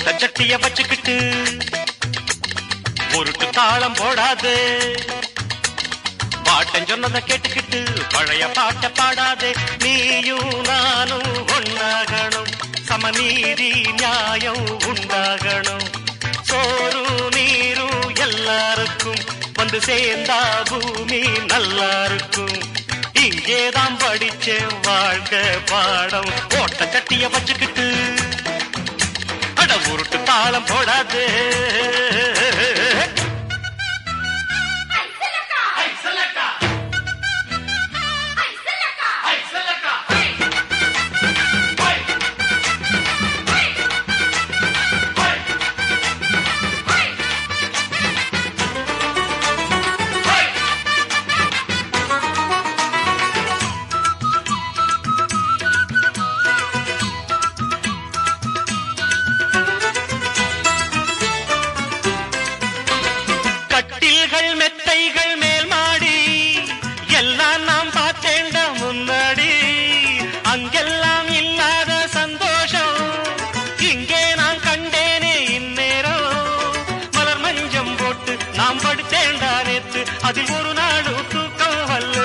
ஓட்ட சட்டிய வச்சுக்கிட்டு உருட்டு தாளம் போடாது பாட்டன் சொன்னதை கேட்டுக்கிட்டு பழைய பாட்ட பாடாதே நீயும் நானும் ஒன்னாகணும் சமநீதி நியாயம் உண்டாகணும் சோறு நீரும் எல்லாருக்கும் வந்து சேர்ந்தா பூமி நல்லா இருக்கும் இங்கேதான் படிச்ச வாழ்க்கை பாடம் ஓட்ட சட்டிய வச்சுக்கிட்டு அட உருட்டு தாளம் போடாது கட்டில்கள் மெத்தைகள் மேல் மாடி எல்லாம் நாம் பார்த்தேண்ட முன்னாடி அங்கெல்லாம் இல்லாத சந்தோஷம் இங்கே நான் கண்டேனே இந்நேரம் மலர் மஞ்சம் போட்டு நாம் படுத்தேண்டா நேத்து அதில் ஒரு நாடு தூக்கம் வல்ல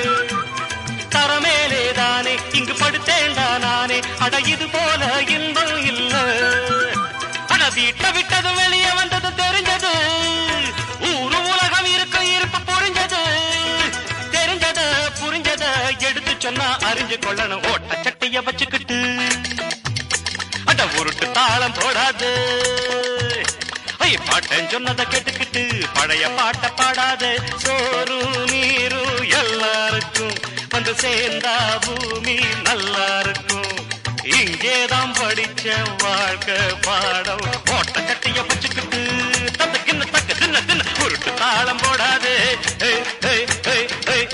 தரமேலே தானே இங்கு படுத்தேண்டா நானே அட இது போல இன்பம் இல்ல அட வீட்டை விட்டது வெளியே வந்தது தெரிஞ்சது ஊரு உலகம் இருக்க இருப்பு புரிஞ்சது தெரிஞ்சது புரிஞ்சத எடுத்து சொன்னா அறிஞ்சு கொள்ளணும் ஓட்ட சட்டிய வச்சுக்கிட்டு அட உருட்டு தாளம் போடாது ஐ பாட்டன் சொன்னதை கேட்டுக்கிட்டு பழைய பாட்ட பாடாத சோறு நீரு எல்லாருக்கும் வந்து சேர்ந்தா பூமி நல்லா இருக்கும் இங்கேதான் படிச்ச வாழ்க்கை பாடம் ஓட்ட கட்டிய வச்சுக்கிட்டு தந்த கிண்ண தக்க தின்ன தின்ன உருட்டு தாளம் போடாது ஏய், ஏய், ஏய், ஏய்.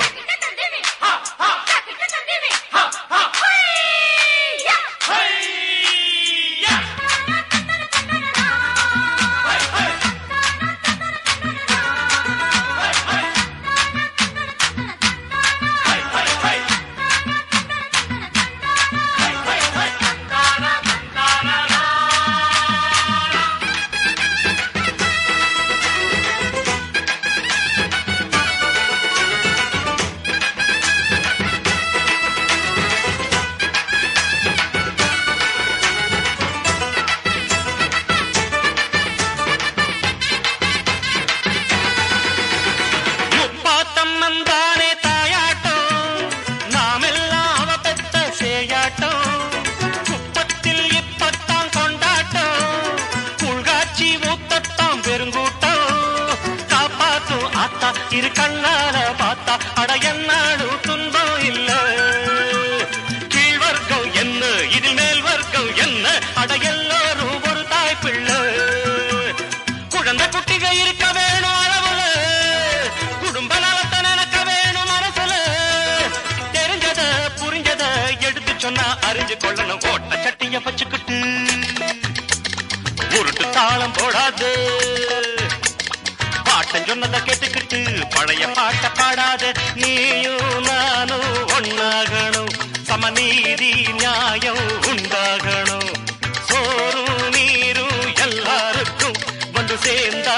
முப்பாத்தம் வந்தானே தாயாட்டம் நாமெல்லாம் அவ பெத்த சேயாட்டம் குப்பத்தில் இப்பத்தான் கொண்டாட்டம் உள்காட்சி ஊத்தத்தான் பெருங்கூட்டம் காப்பாத்தும் ஆத்தா இரு கண்ணால பார்த்தா அட என்னாடு துன்பம் இல்ல கீழ் வர்க்கம் என்ன இதில் மேல் வர்க்கம் என்ன அட எல்லாரும் ஒரு தாய் பிள்ளை குழந்தை குட்டிக இருக்க வேணும் அளவுல குடும்ப நலத்தை நினைக்க வேணும் மனசுல தெரிஞ்சத புரிஞ்சத எடுத்து சொன்னா அறிஞ்சு கொள்ளணும் ஓட்ட சட்டிய வச்சுக்கிட்டு உருட்டு தாளம் போடாது பாட்டன் சொன்னதை கேட்டுக்கிட்டு பழைய பாட்ட பாடாத நீயும் நானும் ஒன்னாகணும் சமநீதி நியாயம் உண்டாகணும் சோறும் நீரும் எல்லாருக்கும் வந்து சேர்ந்த